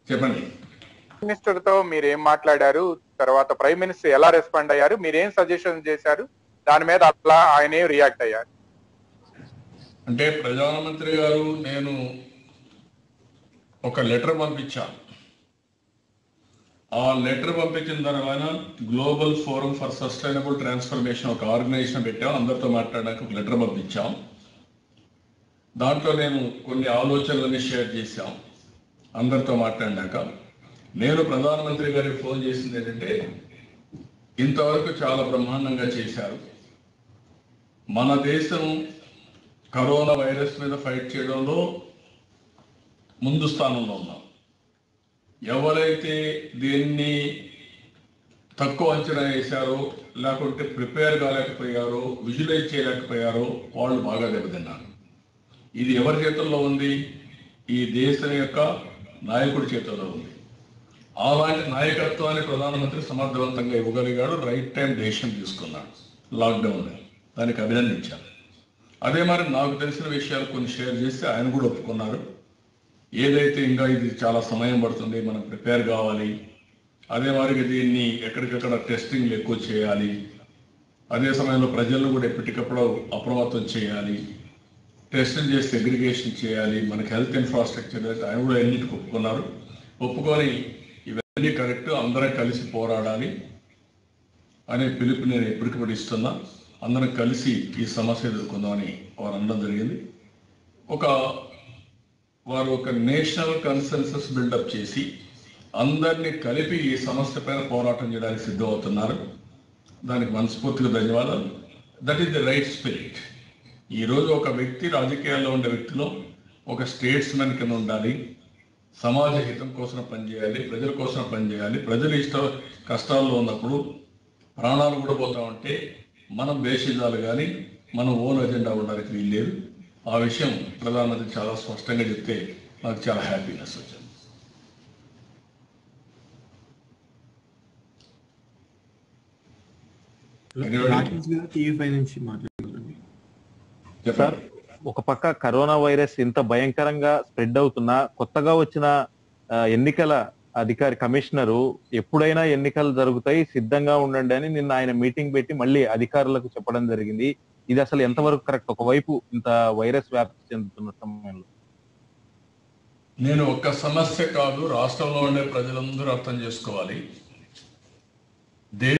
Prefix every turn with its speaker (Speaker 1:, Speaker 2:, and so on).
Speaker 1: చెప్పండి
Speaker 2: మినిస్టర్ తో మీరు ఏం మాట్లాడారు తర్వాత ప్రైమ్ మినిస్టర్ ఎలా రెస్పాండ్ అయ్యారు మీరు ఏం సజెషన్ చేశారు దాని మీద అట్లా ఆయన ఏం రియాక్ట్ అయ్యారు
Speaker 1: అంటే ప్రధానమంత్రి గారు నేను ఒక లెటర్ పంపించాను ఆ లెటర్ పంపించిన తర్వాత global forum for sustainable transformation ఒక ఆర్గనైజేషన్ పెట్టాం అందరితో మాట్లాడడానికి ఒక లెటర్ పంపించాం దాంట్లో నేను కొన్ని ఆలోచనలని షేర్ చేశాం అందరితో మాట్లాడినాక నేను ప్రధానమంత్రి గారికి ఫోన్ చేసింది ఏంటంటే ఇంతవరకు చాలా బ్రహ్మాండంగా చేశారు మన దేశం కరోనా వైరస్ మీద ఫైట్ చేయడంలో ముందు స్థానంలో ఉన్నాం ఎవరైతే దీన్ని తక్కువ అంచనా వేశారో లేకుంటే ప్రిపేర్ కాలేకపోయారో విజువలైజ్ చేయలేకపోయారో వాళ్ళు బాగా దెబ్బతిన్నారు ఇది ఎవరి చేతుల్లో ఉంది ఈ దేశం యొక్క నాయకుడి చేతుల్లో ఉంది అలాంటి నాయకత్వాన్ని ప్రధానమంత్రి సమర్థవంతంగా ఇవ్వగలిగాడు రైట్ టైం డెసిషన్ తీసుకున్నాడు లాక్డౌన్ దానికి అభినందించాను అదే మరి నాకు తెలిసిన విషయాలు కొన్ని షేర్ చేస్తే ఆయన కూడా ఒప్పుకున్నారు ఏదైతే ఇంకా ఇది చాలా సమయం పడుతుంది మనం ప్రిపేర్ కావాలి అదే మరి దీన్ని ఎక్కడికక్కడ టెస్టింగ్లు ఎక్కువ చేయాలి అదే సమయంలో ప్రజలను కూడా ఎప్పటికప్పుడు అప్రమత్తం చేయాలి టెస్టింగ్ చేసి సెగ్రిగేషన్ చేయాలి మనకి హెల్త్ ఇన్ఫ్రాస్ట్రక్చర్ అయితే ఆయన కూడా అన్నిటికి ఒప్పుకున్నారు ఒప్పుకొని ఇవన్నీ కరెక్ట్ అందరం కలిసి పోరాడాలి అనే పిలుపు నేను ఎప్పటికప్పుడు ఇస్తున్నా అందరం కలిసి ఈ సమస్య ఎదుర్కొందామని వారు అనడం జరిగింది ఒక వారు ఒక నేషనల్ కన్సెన్సస్ బిల్డప్ చేసి అందరినీ కలిపి ఈ సమస్య పైన పోరాటం చేయడానికి సిద్ధమవుతున్నారు దానికి మనస్ఫూర్తిగా ధన్యవాదాలు that is the right spirit ఈరోజు ఒక వ్యక్తి రాజకీయాల్లో ఉండే వ్యక్తిలో ఒక స్టేట్స్మెన్ కింద ఉండాలి సమాజ హితం కోసం పనిచేయాలి ప్రజల కోసం పనిచేయాలి ప్రజలు ఇష్ట కష్టాల్లో ఉన్నప్పుడు ప్రాణాలు కూడా పోతా ఉంటే మనం బేషిజాలు కానీ మనం ఓన్ ఎజెండా ఉండడానికి వీల్లేదు ఆ విషయం ప్రధానమంత్రి చాలా స్పష్టంగా చెప్తే నాకు చాలా హ్యాపీనెస్ వచ్చింది
Speaker 3: రాకేష్ గారు టీవీ ఫైవ్ నుంచి మాట్లాడుతున్నాను
Speaker 1: చెప్పారు
Speaker 4: ఒక పక్క కరోనా వైరస్ ఇంత భయంకరంగా స్ప్రెడ్ అవుతున్నా కొత్తగా వచ్చిన ఆ, ఎన్నికల అధికారి కమిషనరు ఎప్పుడైనా ఎన్నికలు జరుగుతాయి సిద్ధంగా ఉండండి అని నిన్న ఆయన మీటింగ్ పెట్టి మళ్ళీ అధికారులకు చెప్పడం జరిగింది ఇది అసలు ఎంతవరకు కరెక్ట్ ఒకవైపు ఇంత వైరస్ వ్యాప్తి చెందుతున్న సమయంలో
Speaker 1: నేను ఒక్క సమస్య కాదు రాష్ట్రంలో ఉండే ప్రజలందరూ అర్థం చేసుకోవాలి